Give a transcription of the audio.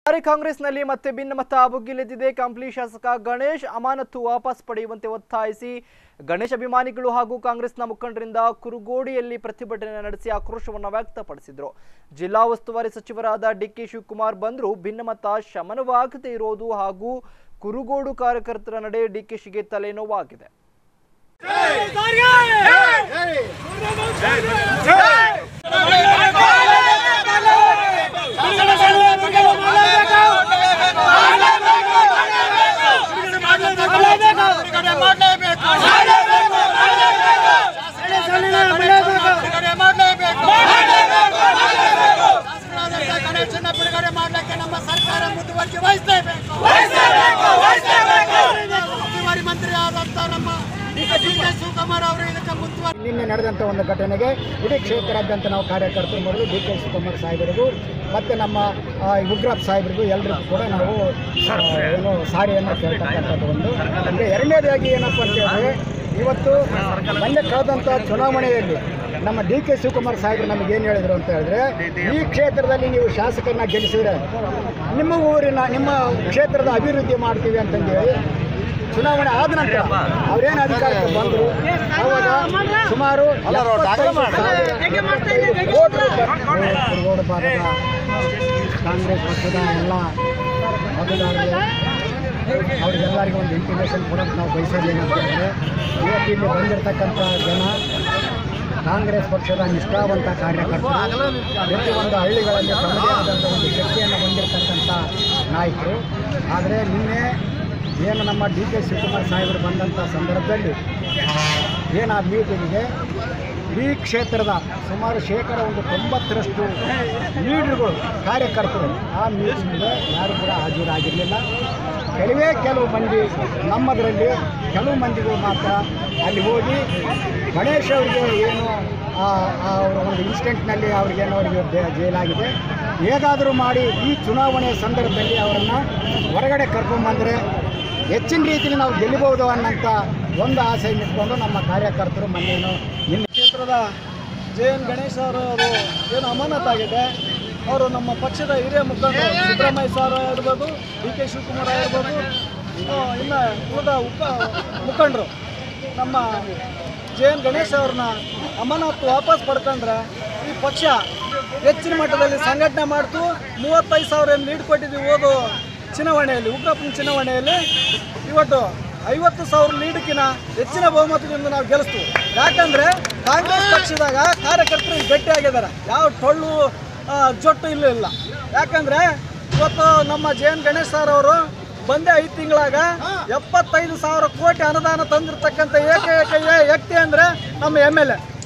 ಬಾರಿ ಕಾಂಗ್ರೆಸ್ನಲ್ಲಿ ಮತ್ತೆ ಭಿನ್ನಮತ ಭುಗಿಲೆದ್ದಿದೆ ಕಂಪ್ಲಿ ಶಾಸಕ ಗಣೇಶ್ ಅಮಾನತು ವಾಪಸ್ ಪಡೆಯುವಂತೆ ಒತ್ತಾಯಿಸಿ ಗಣೇಶ್ ಅಭಿಮಾನಿಗಳು ಹಾಗೂ ಕಾಂಗ್ರೆಸ್ನ ಮುಖಂಡರಿಂದ ಕುರುಗೋಡಿಯಲ್ಲಿ ಪ್ರತಿಭಟನೆ ನಡೆಸಿ ಆಕ್ರೋಶವನ್ನು ವ್ಯಕ್ತಪಡಿಸಿದರು ಜಿಲ್ಲಾ ಉಸ್ತುವಾರಿ ಸಚಿವರಾದ ಡಿಕೆ ಶಿವಕುಮಾರ್ ಬಂದರೂ ಭಿನ್ನಮತ ಶಮನವಾಗದೇ ಇರೋದು ಹಾಗೂ ಕುರುಗೋಡು ಕಾರ್ಯಕರ್ತರ ನಡೆ ಡಿಕೆಶಿಗೆ ತಲೆನೋವಾಗಿದೆ ಗಣೇಶನ ಬಿಡುಗಡೆ ಮಾಡಲಿಕ್ಕೆ ನಮ್ಮ ಸರ್ಕಾರ ಮುತುವರ್ಜಿ ವಹಿಸಲೇಬೇಕು ಉಸ್ತುವಾರಿ ಮಂತ್ರಿ ಆದಂತ ನಮ್ಮ ಡಿ ಕೆ ಶಿವಕುಮಾರ್ ಅವರು ಇದಕ್ಕೆ ಮುತುವರ್ಜಿ ನಿನ್ನೆ ನಡೆದಂಥ ಒಂದು ಘಟನೆಗೆ ಇಡೀ ಕ್ಷೇತ್ರಾದ್ಯಂತ ನಾವು ಕಾರ್ಯಕರ್ತರು ಮೊದಲು ಡಿ ಕೆ ಶಿವಕುಮಾರ್ ಸಾಹೇಬರಿಗೂ ಮತ್ತು ನಮ್ಮ ಆ, ಉಗ್ರಪ್ಪ ಸಾಹೇಬರಿಗೂ ಎಲ್ಲರಿಗೂ ಕೂಡ ನಾವು ಆ, ಏನು ಸಾರಿಯನ್ನು ಕೇಳ್ತಕ್ಕಂಥದ್ದು ಒಂದು ಈಗ ಎರಡನೇದಾಗಿ ಏನಪ್ಪ ಅಂತ ಹೇಳಿದ್ರೆ ಇವತ್ತು ಮೊನ್ನೆ ಕಳೆದಂಥ ಚುನಾವಣೆಯಲ್ಲಿ ನಮ್ಮ ಡಿ ಕೆ ಶಿವಕುಮಾರ್ ಸಾಹೇಬರು ನಮಗೆ ಏನು ಹೇಳಿದರು ಅಂತ ಹೇಳಿದ್ರೆ ಈ ಕ್ಷೇತ್ರದಲ್ಲಿ ನೀವು ಶಾಸಕರನ್ನ ಗೆಲ್ಲಿಸಿದ್ರೆ ನಿಮ್ಮ ಊರಿನ ನಿಮ್ಮ ಕ್ಷೇತ್ರದ ಅಭಿವೃದ್ಧಿ ಮಾಡ್ತೀವಿ ಅಂತಂದೇಳಿ ಚುನಾವಣೆ ಆದ ನಂತರ ಅವ್ರೇನು ಅಧಿಕಾರಕ್ಕೆ ಬಂದರು ಅವಾಗ ಸುಮಾರು ಎಪ್ಪತ್ತೈದು ಸಾವಿರ ಕೋಟಿ ರೂಪಾಯಿ ಕುರುಗೋಡು ಭಾಗದ ಕಾಂಗ್ರೆಸ್ ಪಕ್ಷದ ಎಲ್ಲ ಮತದಾರರು ಅವ್ರಿಗೆಲ್ಲರಿಗೂ ಒಂದು ಇಂಟಿಮೇಷನ್ ಕೊಡೋಕೆ ನಾವು ಬಯಸೋದೇನಂತ ಹೇಳಿದ್ರೆ ಇವತ್ತು ಇಲ್ಲಿ ಬಂದಿರತಕ್ಕಂಥ ಜನ ಕಾಂಗ್ರೆಸ್ ಪಕ್ಷದ ನಿಷ್ಠಾವಂತ ಕಾರ್ಯಕರ್ತರು ಪ್ರತಿಯೊಂದು ಹಳ್ಳಿಗಳಲ್ಲಿ ತಮ್ಮದೇ ಆದಂಥ ಒಂದು ಶಕ್ತಿಯನ್ನು ಹೊಂದಿರತಕ್ಕಂಥ ನಾಯಕರು ಆದರೆ ನಿನ್ನೆ ಏನು ನಮ್ಮ ಡಿ ಕೆ ಶಿವಕುಮಾರ್ ಸಾಹೇಬರು ಬಂದಂಥ ಸಂದರ್ಭದಲ್ಲಿ ಏನು ಆ ಮೀಟಿಂಗಿಗೆ ಈ ಕ್ಷೇತ್ರದ ಸುಮಾರು ಶೇಕಡ ಒಂದು ತೊಂಬತ್ತರಷ್ಟು ಲೀಡರ್ಗಳು ಕಾರ್ಯಕರ್ತರು ಆ ಮೀಟಿಂಗಿಗೆ ಯಾರು ಕೂಡ ಹಾಜರಾಗಿರಲಿಲ್ಲ ಕೆಲವೇ ಕೆಲವು ಮಂದಿ ನಮ್ಮದರಲ್ಲಿ ಕೆಲವು ಮಂದಿಗಳು ಮಾತ್ರ ಅಲ್ಲಿ ಹೋಗಿ ಗಣೇಶ್ ಅವರಿಗೆ ಏನು ಆ- ಆ ಅವರ ಒಂದು ಇನ್ಸಿಡೆಂಟ್ನಲ್ಲಿ ಅವ್ರಿಗೇನೋ ಅವರಿಗೆ ಜೆ- ಜೈಲಾಗಿದೆ ಹೇಗಾದರೂ ಮಾಡಿ ಈ ಚುನಾವಣೆಯ ಸಂದರ್ಭದಲ್ಲಿ ಅವರನ್ನು ಹೊರಗಡೆ ಕರ್ಕೊಂಬಂದರೆ ಹೆಚ್ಚಿನ ರೀತಿಯಲ್ಲಿ ನಾವು ಗೆಲ್ಲಬಹುದು ಅನ್ನೋಂಥ ಒಂದು ಆಸೆ ಇಟ್ಕೊಂಡು ನಮ್ಮ ಕಾರ್ಯಕರ್ತರು ಮೊನ್ನೇನು ನಿನ್ನೆ ಕ್ಷೇತ್ರದ ಜೆ ಎನ್ ಗಣೇಶ್ ಅವರು ಅವರು ಏನು ಅಮಾನತಾಗಿದೆ ಅವರು ನಮ್ಮ ಪಕ್ಷದ ಹಿರಿಯ ಮುಖಂಡರು ಸಿದ್ದರಾಮಯ್ಯ ಸರ್ ಇರ್ಬೋದು ಡಿ ಕೆ ಶಿವಕುಮಾರ್ ಆಗಿರ್ಬೋದು ಆ, ಇನ್ನು ಉಳಿದ ಉಪ ಮುಖಂಡರು ನಮ್ಮ ಜೆ ಎನ್ ಗಣೇಶ್ ಅವ್ರನ್ನ ಅಮಾನತು ವಾಪಸ್ ಪಡ್ಕೊಂಡ್ರೆ ಈ ಪಕ್ಷ ಹೆಚ್ಚಿನ ಮಟ್ಟದಲ್ಲಿ ಸಂಘಟನೆ ಮಾಡ್ತು ಮೂವತ್ತೈದು ಸಾವಿರ ಏನು ಲೀಡ್ ಕೊಟ್ಟಿದ್ದೀವಿ ಓದು ಚುನಾವಣೆಯಲ್ಲಿ ಉಗ್ರಪ್ಪನ ಚುನಾವಣೆಯಲ್ಲಿ ಇವತ್ತು ಐವತ್ತು ಸಾವಿರ ಲೀಡ್ಕಿನ ಹೆಚ್ಚಿನ ಬಹುಮತದಿಂದ ನಾವು ಗೆಲ್ಲಿಸ್ತೀವಿ ಯಾಕಂದ್ರೆ ಕಾಂಗ್ರೆಸ್ ಪಕ್ಷದಾಗ ಕಾರ್ಯಕರ್ತರು ಗಟ್ಟಿಯಾಗಿದ್ದಾರೆ ಯಾವ ಟೊಳ್ಳು ಆ, ಜೊಟ್ಟು ಇಲ್ಲೂ ಇಲ್ಲ ಯಾಕಂದ್ರೆ ಇವತ್ತು ನಮ್ಮ ಜೆ ಎನ್ ಗಣೇಶ್ ಸರ್ ಅವರು ಬಂದೇ ಐದು ತಿಂಗಳಾಗ ಎಪ್ಪತ್ತೈದು ಸಾವಿರ ಕೋಟಿ ಅನುದಾನ ತಂದಿರತಕ್ಕಂಥ ಏಕೈಕ ವ್ಯಕ್ತಿ ಅಂದ್ರೆ ನಮ್ಮ ಎಮ್ ಎಲ್ ಎ